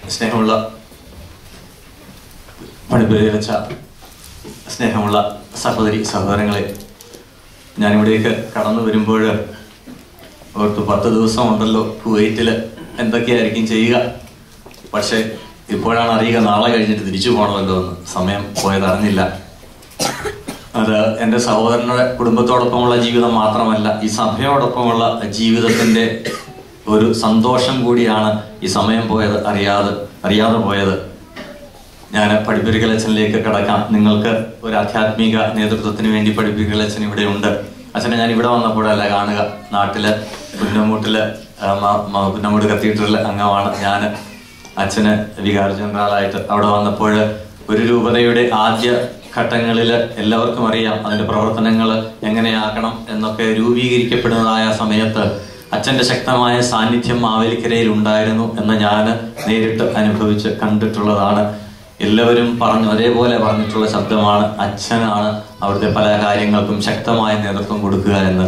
സ്നേഹമുള്ള പണിപ്പുരയിൽ വെച്ച സ്നേഹമുള്ള സഹോദരി സഹോദരങ്ങളെ ഞാനിവിടേക്ക് കടന്നു വരുമ്പോൾ ഓർത്ത് പത്ത് ദിവസം ഉണ്ടല്ലോ കുവൈറ്റിൽ എന്തൊക്കെയായിരിക്കും ചെയ്യുക പക്ഷെ ഇപ്പോഴാണ് അറിയുക നാളെ കഴിഞ്ഞിട്ട് തിരിച്ചു പോകണമല്ലോ എന്ന് സമയം പോയത് അറിഞ്ഞില്ല അത് എൻ്റെ സഹോദരന്റെ കുടുംബത്തോടൊപ്പമുള്ള ജീവിതം മാത്രമല്ല ഈ സഭയോടൊപ്പമുള്ള ജീവിതത്തിന്റെ ഒരു സന്തോഷം കൂടിയാണ് ഈ സമയം പോയത് അറിയാതെ അറിയാതെ പോയത് ഞാൻ പഠിപ്പിക്കലച്ഛനിലേക്ക് കടക്കാം നിങ്ങൾക്ക് ഒരു ആധ്യാത്മിക നേതൃത്വത്തിന് വേണ്ടി പഠിപ്പിക്കലച്ഛൻ ഇവിടെ ഉണ്ട് അച്ഛനെ ഞാൻ ഇവിടെ വന്നപ്പോഴല്ല കാണുക നാട്ടില് പുന്നമൂട്ടില് ആ, മ- മ- പുന്നമൂട് കത്തീഡ്രലിൽ അംഗമാണ് ഞാൻ അച്ഛന് വികാര ജനറാളായിട്ട് അവിടെ വന്നപ്പോൾ ഒരു രൂപതയുടെ ആദ്യ ഘട്ടങ്ങളിൽ എല്ലാവർക്കും അറിയാം അതിന്റെ പ്രവർത്തനങ്ങൾ എങ്ങനെയാക്കണം എന്നൊക്കെ രൂപീകരിക്കപ്പെടുന്നതായ സമയത്ത് അച്ഛന്റെ ശക്തമായ സാന്നിധ്യം മാവേലിക്കരയിൽ ഉണ്ടായിരുന്നു എന്ന് ഞാൻ നേരിട്ട് അനുഭവിച്ച് കണ്ടിട്ടുള്ളതാണ് എല്ലാവരും പറഞ്ഞു ഒരേപോലെ പറഞ്ഞിട്ടുള്ള ശബ്ദമാണ് അച്ഛനാണ് അവിടുത്തെ പല കാര്യങ്ങൾക്കും ശക്തമായ നേതൃത്വം കൊടുക്കുക എന്ന്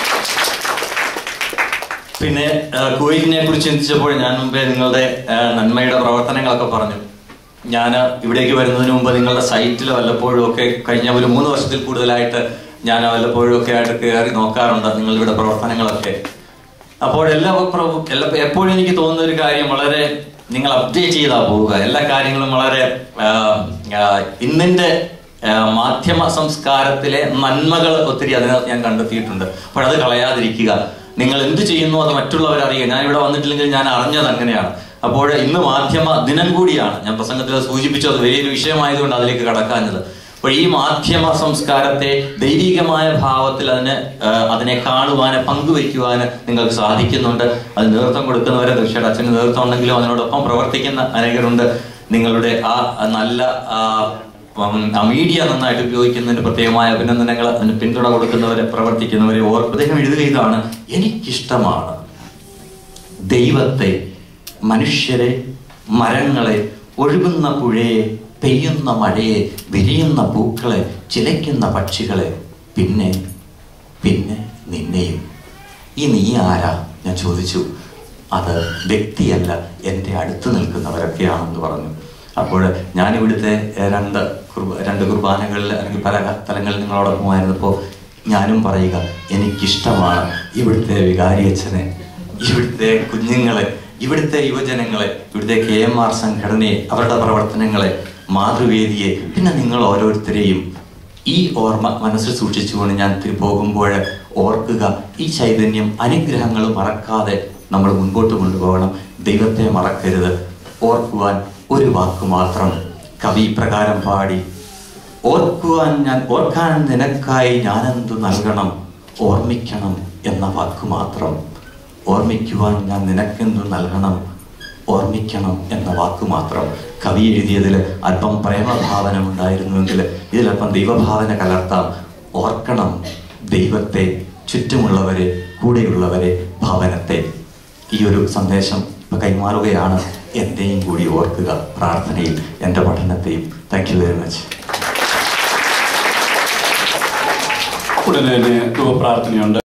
പിന്നെ ആ, കുവൈറ്റിനെ കുറിച്ച് ചിന്തിച്ചപ്പോൾ ഞാൻ മുമ്പേ നിങ്ങളുടെ ആ, നന്മയുടെ പ്രവർത്തനങ്ങളൊക്കെ പറഞ്ഞു ഞാൻ ഇവിടേക്ക് വരുന്നതിന് മുമ്പ് നിങ്ങളുടെ സൈറ്റിൽ വല്ലപ്പോഴും ഒക്കെ കഴിഞ്ഞ ഒരു മൂന്ന് വർഷത്തിൽ കൂടുതലായിട്ട് ഞാൻ വല്ലപ്പോഴും ഒക്കെ ആയിട്ട് കയറി നോക്കാറുണ്ട് നിങ്ങളുടെ പ്രവർത്തനങ്ങളൊക്കെ അപ്പോൾ എല്ലാ പ്ര- എല്ലാ എപ്പോഴും എനിക്ക് തോന്നുന്ന ഒരു കാര്യം വളരെ നിങ്ങൾ അപ്ഡേറ്റ് ചെയ്താ പോവുക എല്ലാ കാര്യങ്ങളും വളരെ ആ, ആ, ഇന്നിന്റെ ആ, മാധ്യമ സംസ്കാരത്തിലെ നന്മകൾ ഒത്തിരി അതിനകത്ത് ഞാൻ കണ്ടെത്തിയിട്ടുണ്ട് അപ്പോൾ അത് കളയാതിരിക്കുക നിങ്ങൾ എന്ത് ചെയ്യുന്നു അത് മറ്റുള്ളവർ അറിയുക ഞാൻ ഇവിടെ വന്നിട്ടില്ലെങ്കിൽ ഞാൻ അറിഞ്ഞത് അങ്ങനെയാണ് അപ്പോൾ ഇന്ന് മാധ്യമ ദിനം കൂടിയാണ് ഞാൻ പ്രസംഗത്തിൽ അത് സൂചിപ്പിച്ചു അത് വലിയൊരു വിഷയമായതുകൊണ്ട് അതിലേക്ക് കടക്കാഞ്ഞത് അപ്പോൾ ഈ മാധ്യമ സംസ്കാരത്തെ ദൈവികമായ ഭാവത്തിൽ അതിനെ ആ, അതിനെ കാണുവാന് പങ്കുവയ്ക്കുവാന് നിങ്ങൾക്ക് സാധിക്കുന്നുണ്ട് അത് നേതൃത്വം കൊടുക്കുന്നവരെ തീർച്ചയായിട്ടും അച്ഛന് നേതൃത്വം ഉണ്ടെങ്കിലും അതിനോടൊപ്പം പ്രവർത്തിക്കുന്ന അനേകരുണ്ട് നിങ്ങളുടെ ആ നല്ല ആ, ഉം, ആ മീഡിയ നന്നായിട്ട് ഉപയോഗിക്കുന്നതിന് പ്രത്യേകമായ അഭിനന്ദനങ്ങൾ അതിന് പിന്തുണ കൊടുക്കുന്നവരെ പ്രവർത്തിക്കുന്നവരെ ഓർ അദ്ദേഹം എഴുതുക ഇതാണ് എനിക്കിഷ്ടമാണ് ദൈവത്തെ മനുഷ്യരെ മരങ്ങളെ ഒഴുകുന്ന പുഴയെ പെയ്യുന്ന മഴയെ വിരിയുന്ന പൂക്കളെ ചിലയ്ക്കുന്ന പക്ഷികളെ പിന്നെ പിന്നെ നിന്നെയും ഈ നീ ആരാ ഞാൻ ചോദിച്ചു അത് വ്യക്തിയല്ല എൻ്റെ അടുത്ത് നിൽക്കുന്നവരൊക്കെയാണെന്ന് പറഞ്ഞു അപ്പോൾ ഞാൻ ഇവിടുത്തെ ഏഹ്, രണ്ട് കുർബ- രണ്ട് കുർബാനകളിൽ അല്ലെങ്കിൽ പല തലങ്ങളിൽ നിങ്ങളോടൊപ്പമായിരുന്നപ്പോൾ ഞാനും പറയുക എനിക്കിഷ്ടമാണ് ഇവിടുത്തെ വികാരിയച്ഛനെ ഇവിടുത്തെ കുഞ്ഞുങ്ങളെ ഇവിടുത്തെ യുവജനങ്ങളെ ഇവിടുത്തെ കെ എം ആർ സംഘടനയെ അവരുടെ പ്രവർത്തനങ്ങളെ മാതൃവേദിയെ പിന്നെ നിങ്ങൾ ഓരോരുത്തരെയും ഈ ഓർമ്മ മനസ്സിൽ സൂക്ഷിച്ചുകൊണ്ട് ഞാൻ തിരി- പോകുമ്പോൾ ഓർക്കുക ഈ ചൈതന്യം അനുഗ്രഹങ്ങൾ മറക്കാതെ നമ്മൾ മുൻപോട്ട് കൊണ്ടുപോകണം ദൈവത്തെ മറക്കരുത് ഓർക്കുവാൻ ഒരു വാക്ക് മാത്രം കവി പ്രകാരം പാടി ഓർക്കുവാൻ ഞാൻ ഓർക്കാൻ നിനക്കായി ഞാനെന്തു നൽകണം ഓർമ്മിക്കണം എന്ന വാക്ക് മാത്രം ഓർമ്മിക്കുവാൻ ഞാൻ നിനക്കെന്തു നൽകണം ഓർമ്മിക്കണം എന്ന വാക്ക് മാത്രം കവി എഴുതിയതിൽ അല്പം പ്രേമഭാവന ഉണ്ടായിരുന്നുവെങ്കിൽ ഇതിലല്പം ദൈവഭാവന കലർത്താം ഓർക്കണം ദൈവത്തെ ചുറ്റുമുള്ളവരെ കൂടെയുള്ളവരെ ഭവനത്തെ ഈ ഒരു സന്ദേശം കൈമാറുകയാണ് എൻ്റെയും കൂടി ഓർക്കുക പ്രാർത്ഥനയിൽ എൻ്റെ പഠനത്തെയും താങ്ക് യു വെരി മച്ച് ഉടനെ തന്നെ പ്രാർത്ഥനയുണ്ട്